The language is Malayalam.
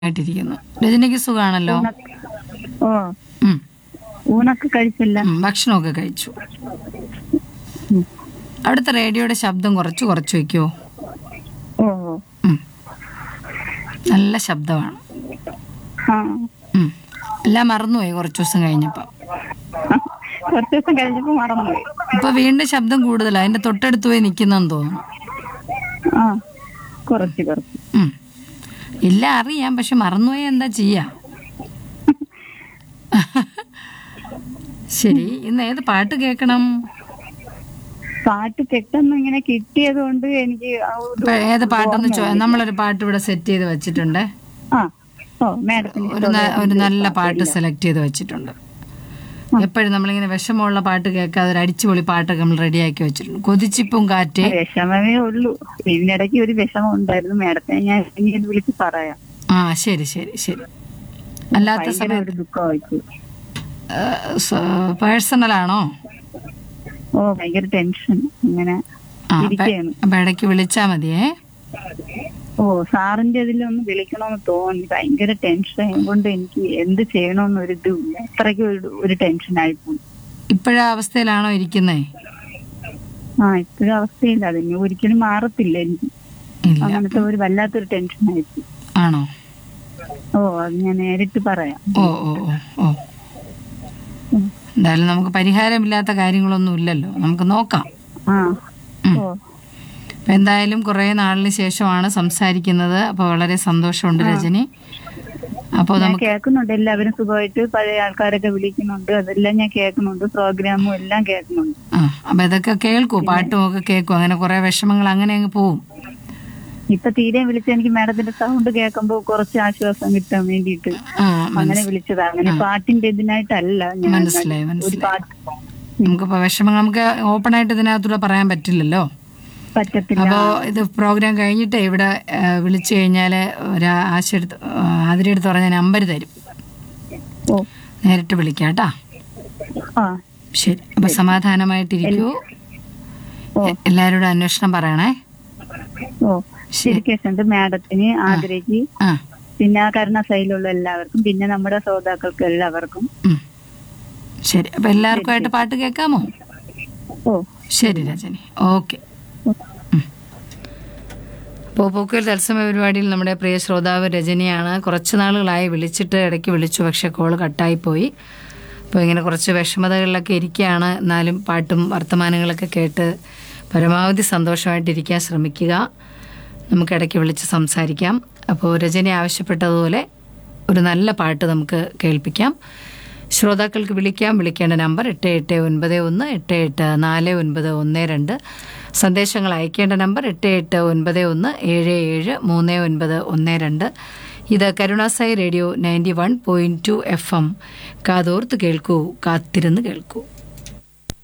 ആയിട്ടിരിക്കുന്നു രജനിക്ക് സുഖാണല്ലോ ഓ ഉം. ഊണൊക്കെ കഴിച്ചില്ല ഉം, ഭക്ഷണമൊക്കെ കഴിച്ചു അവിടുത്തെ റേഡിയോയുടെ ശബ്ദം കുറച്ച് കുറച്ച് വയ്ക്കുമോ ഓ ഉം. നല്ല ശബ്ദമാണ് ആ ഉം. എല്ലാം മറന്നുപോയി കുറച്ച് ദിവസം കഴിഞ്ഞപ്പോൾ കുറച്ച് ദിവസം കഴിഞ്ഞപ്പോ മറന്നുപോയി ഇപ്പൊ വീണ്ടും ശബ്ദം കൂടുതലാണ് അതിന്റെ തൊട്ടടുത്ത് പോയി നിൽക്കുന്നെന്ന് തോന്നുന്നു ആ കുറച്ച് കുറച്ച് ഉം. ഇല്ല അറിയാം പക്ഷെ മറന്നുപോയി എന്താ ചെയ്യാ ശരി ഇന്ന് ഏത് പാട്ട് കേൾക്കണം പാട്ട് പെട്ടെന്ന് ഇങ്ങനെ കിട്ടിയത് കൊണ്ട് എനിക്ക് ആ ഒരു- ഇപ്പൊ ഏത് പാട്ടൊന്ന് ചോ നമ്മളൊരു പാട്ട് ഇവിടെ സെറ്റ് ചെയ്ത് വെച്ചിട്ടുണ്ട് ആ ഓ മാഡത്തിന് ഒരു ന- ഒരു നല്ല പാട്ട് സെലക്ട് ചെയ്ത് വെച്ചിട്ടുണ്ട് എപ്പോഴും നമ്മളിങ്ങനെ വിഷമമുള്ള പാട്ട് കേൾക്കാതെ ഒരു അടിച്ചുപൊളി പാട്ടൊക്കെ നമ്മൾ റെഡിയാക്കി വെച്ചിട്ടുണ്ട് കൊതിച്ചിപ്പും കാറ്റ് വിഷമമേ ഉള്ളൂ ഇതിനിടയ്ക്ക് ഒരു വിഷമം ഉണ്ടായിരുന്നു മാഡത്തിനെ ഞാൻ ഇനി ഇത് വിളിച്ച് പറയാം ആ ശരി ശരി ശരി അല്ലാത്ത ഭയങ്കര സമയത്ത് ഒരു ദുഃഖമായിപ്പോയി പേഴ്സണൽ ആണോ ഓ ഭയങ്കര ടെൻഷൻ ഇങ്ങനെ ആ അപ്പൊ ഇരിക്കുകയാണ് അപ്പൊ ഇടയ്ക്ക് വിളിച്ചാ മതിയേ ഓ സാറിന്റെ ഇതിലൊന്ന് വിളിക്കണമെന്ന് തോന്നി ഭയങ്കര ടെൻഷൻ കൊണ്ട് എനിക്ക് എന്ത് ചെയ്യണമെന്ന് ഒരു ഇതുമില്ല അത്രയ്ക്ക് ഒരു- ഒരു ടെൻഷൻ ആയിപ്പോയി ഇപ്പോഴാ അവസ്ഥയിലാണോ ഇരിക്കുന്നേ ആ ഇപ്പോഴും അവസ്ഥയില്ല അത് ഇനി ഒരിക്കലും മാറത്തില്ല എനിക്ക് ഇല്ല അങ്ങനത്തെ ഒരു വല്ലാത്തൊരു ടെൻഷൻ ആയിപ്പോയി ആണോ ഓ അത് ഞാൻ നേരിട്ട് പറയാം ഓ ഓ ഓ ഓ ഉം. എന്തായാലും നമുക്ക് പരിഹാരമില്ലാത്ത കാര്യങ്ങളൊന്നും ഇല്ലല്ലോ നമുക്ക് നോക്കാം ആ ഉം. ഓ അപ്പൊ എന്തായാലും കുറേ നാളിന് ശേഷമാണ് സംസാരിക്കുന്നത് അപ്പോൾ വളരെ സന്തോഷമുണ്ട് രജനി അപ്പോൾ ഞാൻ നമുക്ക് കേൾക്കുന്നുണ്ട് എല്ലാവരും സുഖമായിട്ട് പഴയ ആൾക്കാരൊക്കെ വിളിക്കുന്നുണ്ട് അതെല്ലാം ഞാൻ കേൾക്കുന്നുണ്ട് പ്രോഗ്രാമും എല്ലാം കേൾക്കുന്നുണ്ട് ആ അപ്പൊ ഇതൊക്കെ കേൾക്കൂ പാട്ടും ഒക്കെ കേൾക്കൂ അങ്ങനെ കുറെ വിഷമങ്ങൾ അങ്ങനെ അങ്ങ് പോവും ഇപ്പൊ തീരെ വിളിച്ച എനിക്ക് മാഡത്തിന്റെ സൗണ്ട് കേൾക്കുമ്പോ കുറച്ച് ആശ്വാസം കിട്ടാൻ വേണ്ടിയിട്ട് ആ അങ്ങനെ വിളിച്ചതാ അങ്ങനെ പാട്ടിന്റെ ഇതിനായിട്ടല്ല ഞാൻ മനസ്സിലായി ഒരു മനസ്സിലായി പാട്ട് നമുക്കിപ്പോ വിഷമങ്ങൾ നമുക്ക് ഓപ്പൺ ആയിട്ട് ഇതിനകത്തൂടെ പറയാൻ പറ്റില്ലല്ലോ പറ്റത്തില്ല അപ്പോൾ ഇത് പ്രോഗ്രാം കഴിഞ്ഞിട്ട് ഇവിടെ ആ, വിളിച്ചു കഴിഞ്ഞാൽ ഒരു ആശ എടുത്ത് ആതിരി എടുത്ത് പറഞ്ഞ നമ്പർ തരും ഓ നേരിട്ട് വിളിക്കാം കേട്ടാ ആ ശരി അപ്പൊ സമാധാനമായിട്ടിരിക്കൂ ഓ എ- എല്ലാവരോടും അന്വേഷണം പറയണേ ഓ ശരിക്കുണ്ട് മാഡത്തിന് ആഗ്രഹിക്ക് ആ പിന്നെ കരുണാസൈലുള്ള എല്ലാവർക്കും പിന്നെ നമ്മുടെ ശ്രോതാക്കൾക്ക് എല്ലാവർക്കും ഉം. ശരി അപ്പൊ എല്ലാവർക്കുമായിട്ട് പാട്ട് കേൾക്കാമോ ഓ ശരി രജനി ഓക്കെ അപ്പോൾ പോക്കുവൽ തത്സമയ പരിപാടിയിൽ നമ്മുടെ പ്രിയ ശ്രോതാവ് രജനിയാണ് കുറച്ച് നാളുകളായി വിളിച്ചിട്ട് ഇടയ്ക്ക് വിളിച്ചു പക്ഷെ കോള് കട്ടായിപ്പോയി അപ്പോൾ ഇങ്ങനെ കുറച്ച് വിഷമതകളിലൊക്കെ ഇരിക്കുകയാണ് എന്നാലും പാട്ടും വർത്തമാനങ്ങളൊക്കെ കേട്ട് പരമാവധി സന്തോഷമായിട്ടിരിക്കാൻ ശ്രമിക്കുക നമുക്ക് ഇടയ്ക്ക് വിളിച്ച് സംസാരിക്കാം അപ്പോൾ രജനി ആവശ്യപ്പെട്ടതുപോലെ ഒരു നല്ല പാട്ട് നമുക്ക് കേൾപ്പിക്കാം ശ്രോതാക്കൾക്ക് വിളിക്കാം വിളിക്കേണ്ട നമ്പർ എട്ട് എട്ട് ഒൻപത് ഒന്ന് എട്ട് എട്ട് നാല് ഒൻപത് ഒന്ന് രണ്ട് സന്ദേശങ്ങൾ അയക്കേണ്ട നമ്പർ എട്ട് എട്ട് ഒൻപത് ഒന്ന് ഏഴ് ഏഴ് മൂന്ന് ഒൻപത് ഒന്ന് രണ്ട് ഇത് Karunasai radio ninety one point two F M കാതോർത്ത് കേൾക്കൂ കാത്തിരുന്ന് കേൾക്കൂ